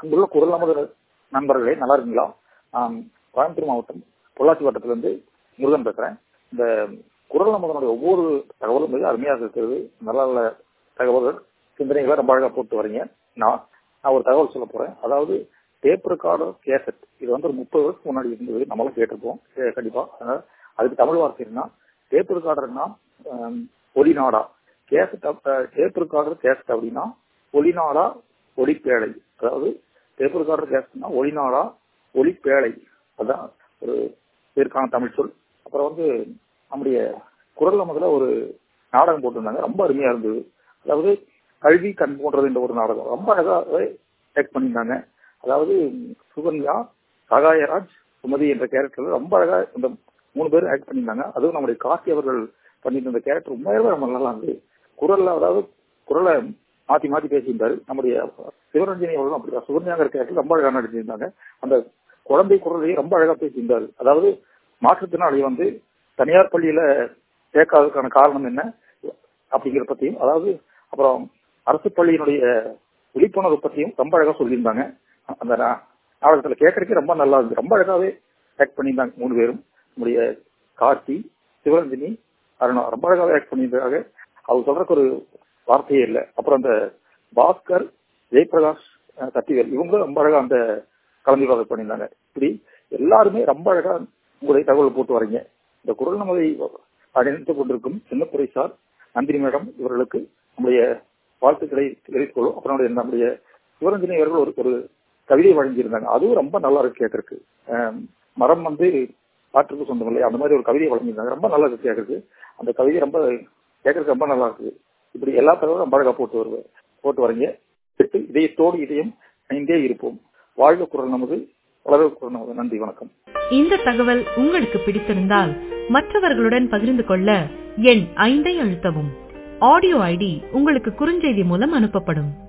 அங்குள்ள குரல் நமது நண்பர்களே நல்லா இருக்கீங்களா ஆம், கோயம்புத்தூர் மாவட்டம் பொள்ளாச்சி வட்டத்திலிருந்து முருகன் பேசுறேன் இந்த குரல் நமதனுடைய ஒவ்வொரு தகவலும் மிக அருமையாக இருக்கிறது நல்ல நல்ல தகவல்கள் சிந்தனைகளை ரொம்ப அழகா போட்டு வரீங்க நான் நான் ஒரு தகவல் சொல்ல போறேன் அதாவது டேப் ரெக்கார்டர் கேசட் இது வந்து ஒரு முப்பது வருஷத்துக்கு முன்னாடி இருந்தது நம்மளும் கேட்டிருப்போம் கே- கண்டிப்பா அதனால அதுக்கு தமிழ் வார்த்தை என்ன டேப் ரெக்கார்டர்னா ஒலிநாடா கேசட் டேப் ரெக்கார்டர் கேசட் அப்படின்னா ஒலிநாடா ஒலிப்பேழை அதாவது டேப் ரெக்கார்டர் கேசட்னா ஒலிநாடா ஒலிப்பேழை அதான் ஒரு இதற்கான தமிழ் சொல் அப்புறம் வந்து நம்முடைய குரல் முதல்ல ஒரு நாடகம் போட்டிருந்தாங்க ரொம்ப அருமையா இருந்தது அதாவது கல்வி கண் போன்றது என்ற ஒரு நாடகம் ரொம்ப அழகாவே டேக் பண்ணியிருந்தாங்க அதாவது சுகன்யா சகாயராஜ் சுமதி என்ற கேரக்டர் ரொம்ப அழகா இந்த மூணு பேரும் ஆக்ட் பண்ணியிருந்தாங்க அதுவும் நம்முடைய காசி அவர்கள் பண்ணியிருந்த அந்த கேரக்டர் உண்மையாவே ரொம்ப நல்லா இருந்தது குரல்ல அதாவது குரலை மாத்தி மாத்தி பேசியிருந்தாரு நம்முடைய சிவரஞ்சனி அவர்களும் அப்படி சுகன்யாங்கிற கேரக்டர் ரொம்ப அழகா நடிச்சிருந்தாங்க அந்த குழந்தை குரலையும் ரொம்ப அழகா பேசியிருந்தாரு அதாவது மாற்றுத்திறனாளி வந்து தனியார் பள்ளியில சேர்க்காததுக்கான காரணம் என்ன அப்படிங்கிற பத்தியும் அதாவது அப்புறம் அரசு பள்ளியினுடைய விழிப்புணர்வு பத்தியும் ரொம்ப அழகா சொல்லியிருந்தாங்க அந்த நா- நாடகத்துல கேட்கறதுக்கு ரொம்ப நல்லா இருந்தது ரொம்ப அழகாவே ஆக்ட் பண்ணியிருந்தாங்க மூணு பேரும் நம்முடைய கார்த்தி சிவரஞ்சனி அருணா ரொம்ப அழகாவே ஆக்ட் பண்ணியிருந்தாங்க அவர் சொல்றதுக்கு ஒரு வார்த்தையே இல்லை அப்புறம் அந்த பாஸ்கர் ஜெயபிரகாஷ் அஹ், சக்திவேல் இவங்க ரொம்ப அழகா அந்த கலந்துரையாடல் பண்ணியிருந்தாங்க இப்படி எல்லாருமே ரொம்ப அழகா உங்களுடைய தகவல் போட்டு வரீங்க இந்த குரல் நமதை அணிந்து கொண்டிருக்கும் சின்னத்துறை சார் நந்தினி மேடம் இவர்களுக்கு நம்முடைய வாழ்த்துக்களை தெரிவித்துக் கொள்ளும் அப்புறம் நம்முடைய- நம்முடைய சிவரஞ்சனி அவர்கள் ஒரு ஒரு கவிதை வழங்கியிருந்தாங்க அதுவும் ரொம்ப நல்லா இருக்கு கேட்கறதுக்கு அஹ், மரம் வந்து காற்றுக்கு சொந்தம் இல்லையா அந்த மாதிரி ஒரு கவிதை வழங்கியிருந்தாங்க ரொம்ப நல்லா இருக்கு கேட்கறதுக்கு அந்த கவிதை ரொம்ப கேட்கறதுக்கு ரொம்ப நல்லா இருக்குது இப்படி எல்லா தகவலும் ரொம்ப அழகா போட்டு வருவேன் போட்டு வரீங்க கேட்டு இதயத்தோடு இதயம் இணைந்தே இருப்போம் வாழ்க குரல் நமது வளர குரல் நமது நன்றி வணக்கம் இந்த தகவல் உங்களுக்கு பிடித்திருந்தால் மற்றவர்களுடன் பகிர்ந்து கொள்ள எண் ஐந்தை அழுத்தவும் ஆடியோ ஐடி உங்களுக்கு குறுஞ்செய்தி மூலம் அனுப்பப்படும்